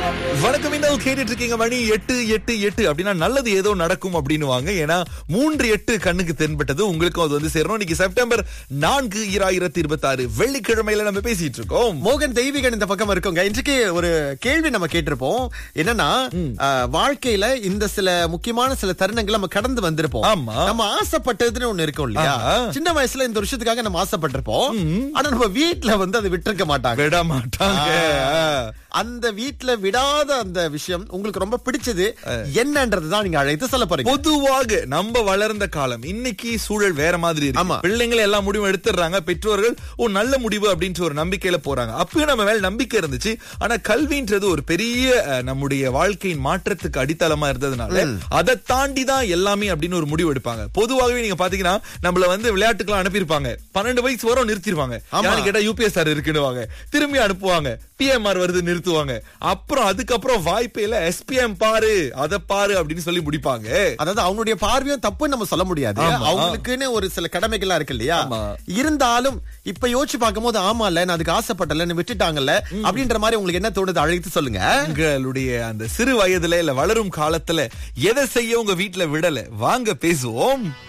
வணக்கம் இன்னும் கேட்டுட்டு இருக்கீங்க மணி எட்டு எட்டு எட்டு அப்படின்னா நல்லது ஏதோ நடக்கும் அப்படின்னு வாங்க ஏன்னா மூன்று எட்டு கண்ணுக்கு தென்பட்டது உங்களுக்கும் அது வந்து சேரணும் இன்னைக்கு செப்டம்பர் நான்கு இராயிரத்தி இருபத்தி ஆறு வெள்ளிக்கிழமையில நம்ம பேசிட்டு இருக்கோம் மோகன் தெய்வீகன் இந்த பக்கம் இருக்குங்க இன்றைக்கு ஒரு கேள்வி நம்ம கேட்டிருப்போம் என்னன்னா அஹ், வாழ்க்கையில இந்த சில முக்கியமான சில தருணங்கள் நம்ம கடந்து வந்திருப்போம் ஆமா. நம்ம ஆசைப்பட்டதுன்னு ஒண்ணு இருக்கும் இல்லையா ஆமா. சின்ன வயசுல இந்த விஷயத்துக்காக நம்ம ஆசைப்பட்டிருப்போம் ஆனா நம்ம வீட்ல வந்து அதை விட்டிருக்க மாட்டாங்க விட மாட்டாங்க அந்த வீட்ல விடாத அந்த விஷயம் உங்களுக்கு ரொம்ப பிடிச்சது என்னன்றதுதான் நீங்க அழைத்து சொல்ல போறீங்க பொதுவாக நம்ம வளர்ந்த காலம் இன்னைக்கு சூழல் வேற மாதிரி இருக்கு ஆமா. பிள்ளைங்களை எல்லா முடிவும் எடுத்துடுறாங்க பெற்றோர்கள் ஓ நல்ல முடிவு அப்படின்ற ஒரு நம்பிக்கையில போறாங்க அப்பயும் நம்ம மேல நம்பிக்கை இருந்துச்சு ஆனா கல்வின்றது ஒரு பெரிய அஹ், நம்முடைய வாழ்க்கையின் மாற்றத்துக்கு அடித்தளமா இருந்ததுனால அதை தாண்டி தான் எல்லாமே அப்படின்னு ஒரு முடிவு எடுப்பாங்க பொதுவாகவே நீங்க பாத்தீங்கன்னா நம்மள வந்து விளையாட்டுக்கெல்லாம் அனுப்பியிருப்பாங்க பன்னெண்டு வயசு வரும் நிறுத்திடுவாங்க ஆமா. யாரு கேட்டா யூபிஎஸ்ஆர் இருக்குன்னுவாங்க திரும்பி அனுப்புவாங்க பிஎம்ஆர் வருது நிறுத்துவாங்க அப்புறம் அதுக்கப்புறம் வாய்ப்பே இல்ல எஸ்பிஎம் பாரு அத பாரு அப்படின்னு சொல்லி முடிப்பாங்க அதாவது அவங்களுடைய பார்வையும் தப்புன்னு நம்ம சொல்ல முடியாது ஆமா. அவங்களுக்குன்னு ஒரு சில கடமைகள்லாம் இருக்கு இல்லையா ஆமா. இருந்தாலும் இப்ப யோசிச்சு பார்க்கும்போது ஆமால நான் அதுக்கு ஆசைப்பட்டலன்னு விட்டுட்டாங்கல்ல அப்படின்ற மாதிரி உங்களுக்கு என்ன தோணுது அழைத்து சொல்லுங்க உங்களுடைய அந்த சிறு வயதுல இல்ல வளரும் காலத்துல எதை செய்ய உங்க வீட்ல விடல வாங்க பேசுவோம்